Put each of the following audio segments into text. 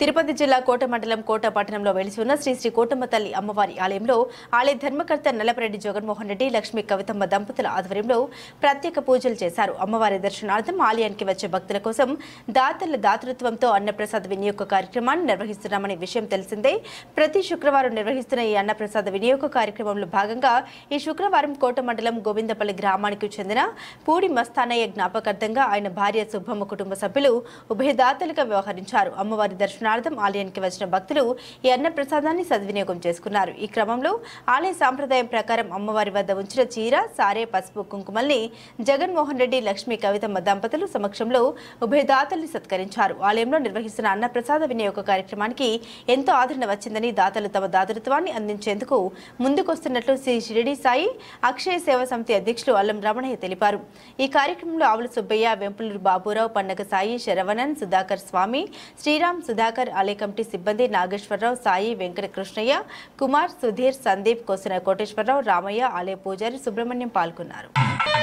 తిరుపతి జిల్లా కోట మండలం కోట పట్టణంలో వెలిసి ఉన్న శ్రీ శ్రీ కోటమ్మ తల్లి అమ్మవారి ఆలయంలో ఆలయ ధర్మకర్త నల్లపరెడ్డి జగన్మోహన్ రెడ్డి లక్ష్మీ కవితమ్మ దంపతుల ఆధ్వర్యంలో ప్రత్యేక పూజలు చేశారు అమ్మవారి దర్శనార్థం ఆలయానికి వచ్చే భక్తుల కోసం దాతల దాతృత్వంతో అన్నప్రసాద్ వినియోగ కార్యక్రమాన్ని నిర్వహిస్తున్నామనే విషయం తెలిసిందే ప్రతి శుక్రవారం నిర్వహిస్తున్న ఈ అన్నప్రసాద వినియోగ కార్యక్రమంలో భాగంగా ఈ శుక్రవారం కోట మండలం గోవిందపల్లి గ్రామానికి చెందిన పూడి మస్తానయ్య జ్ఞాపకార్థంగా ఆయన భార్య సుబ్బమ్మ కుటుంబ సభ్యులు ఉభయదాతలుగా వ్యవహరించారు అమ్మవారి దర్శనార్థం ఆలయానికి వచ్చిన భక్తులు ఈ అన్న ప్రసాదాన్ని సద్వినియోగం చేసుకున్నారు ఈ క్రమంలో ఆలయ సాంప్రదాయం ప్రకారం అమ్మవారి వద్ద ఉంచిన చీర సారే పసుపు కుంకుమల్ని జగన్మోహన్ రెడ్డి లక్ష్మీ కవితమ్మ దంపతులు సమక్షంలో ఉభయదాతల్ని సత్కరించారు ఆలయంలో నిర్వహిస్తున్న అన్న ప్రసాద వినియోగ కార్యక్రమానికి ఎంతో ఆదరణ వచ్చిందని దాతలు తమ దాతృత్వాన్ని అందించేందుకు ముందుకొస్తున్నట్లు శ్రీ షిరిడి సాయి అక్షయ సేవా సమితి అధ్యక్షులు అల్లం రమణయ్య తెలిపారు ఈ కార్యక్రమంలో ఆవుల సుబ్బయ్య వెంపులూరు బాబురావు పండగ సాయి శరవణన్ సుధాకర్ స్వామి శ్రీరామ్ సుధాకర్ ఆలయ కమిటీ సిబ్బంది నాగేశ్వరరావు సాయి వెంకట కృష్ణయ్య కుమార్ సుధీర్ సందీప్ కోసిన కోటేశ్వరరావు రామయ్య ఆలయ పూజారి సుబ్రహ్మణ్యం పాల్గొన్నారు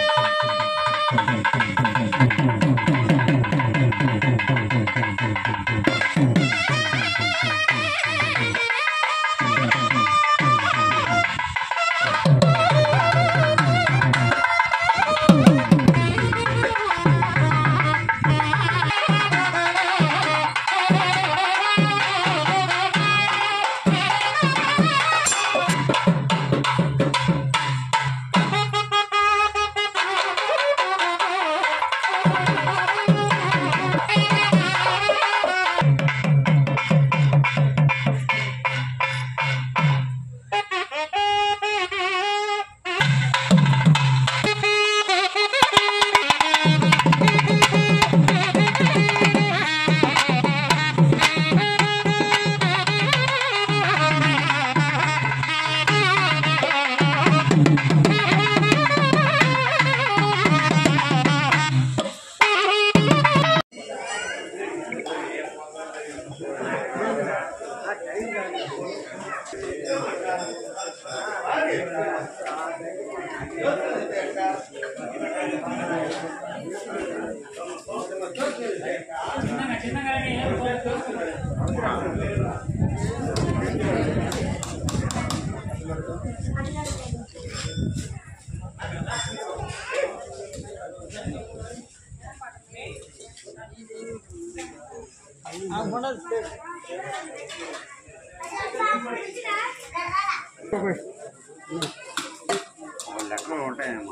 లెక్కలు ఉంటాయమ్మా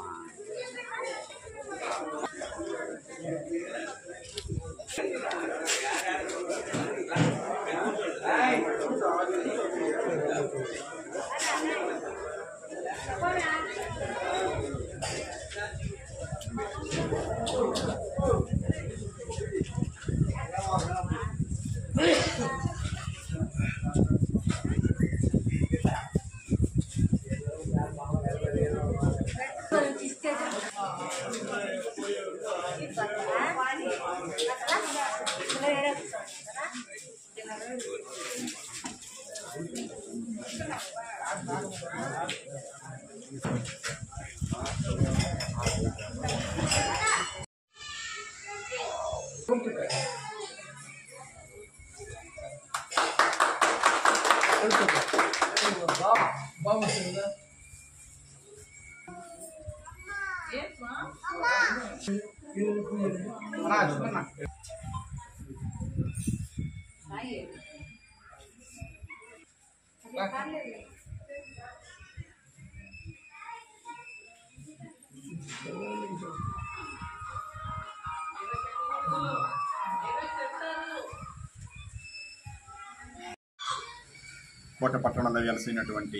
కోట పట్టణంలో వెలసినటువంటి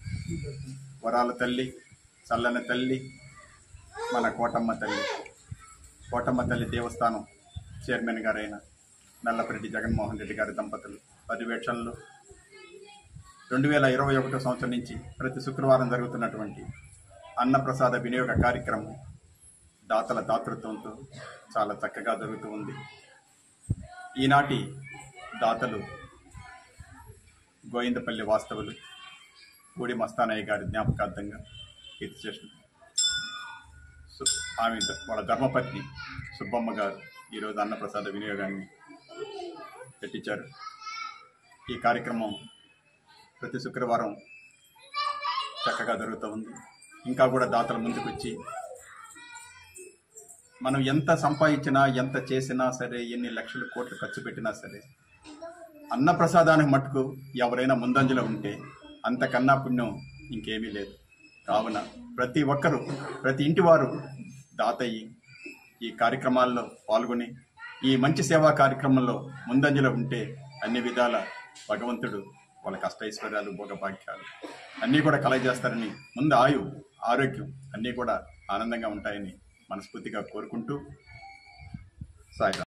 వరాల తల్లి చల్లని తల్లి మన కోటమ్మ తల్లి కోటమ్మ తల్లి దేవస్థానం చైర్మన్ గారైన నల్లపరెడ్డి జగన్మోహన్ రెడ్డి గారి దంపతులు పర్యవేక్షణలో రెండు వేల ఇరవై ఒకటో సంవత్సరం నుంచి ప్రతి శుక్రవారం జరుగుతున్నటువంటి అన్నప్రసాద వినియోగ కార్యక్రమం దాతల దాతృత్వంతో చాలా చక్కగా జరుగుతూ ఉంది ఈనాటి దాతలు గోవిందపల్లి వాస్తవులు పూడి మస్తానయ్య గారి జ్ఞాపకార్థంగా కీర్తి చేసిన సు- ఆమె ద- వాళ్ళ ధర్మపత్ని సుబ్బమ్మ గారు ఈరోజు అన్నప్రసాద వినియోగాన్ని పెట్టించారు ఈ కార్యక్రమం ప్రతి శుక్రవారం చక్కగా జరుగుతూ ఉంది ఇంకా కూడా దాతల ముందుకు వచ్చి మనం ఎంత సంపాదించినా ఎంత చేసినా సరే ఎన్ని లక్షల కోట్లు ఖర్చు పెట్టినా సరే అన్నప్రసాదానికి మట్టుకు ఎవరైనా ముందంజలో ఉంటే అంతకన్నా పుణ్యం ఇంకేమీ లేదు కావున ప్రతి ఒక్కరూ ప్రతి ఇంటి వారు దాతయ్యి ఈ కార్యక్రమాల్లో పాల్గొని ఈ మంచి సేవా కార్యక్రమంలో ముందంజలో ఉంటే అన్ని విధాల భగవంతుడు వాళ్ళ కష్టైశ్వర్యాలు భోగభాగ్యాలు అన్నీ కూడా కలగజేస్తారని ముందు ఆయు ఆరోగ్యం అన్నీ కూడా ఆనందంగా ఉంటాయని మనస్ఫూర్తిగా కోరుకుంటూ సాయిరాం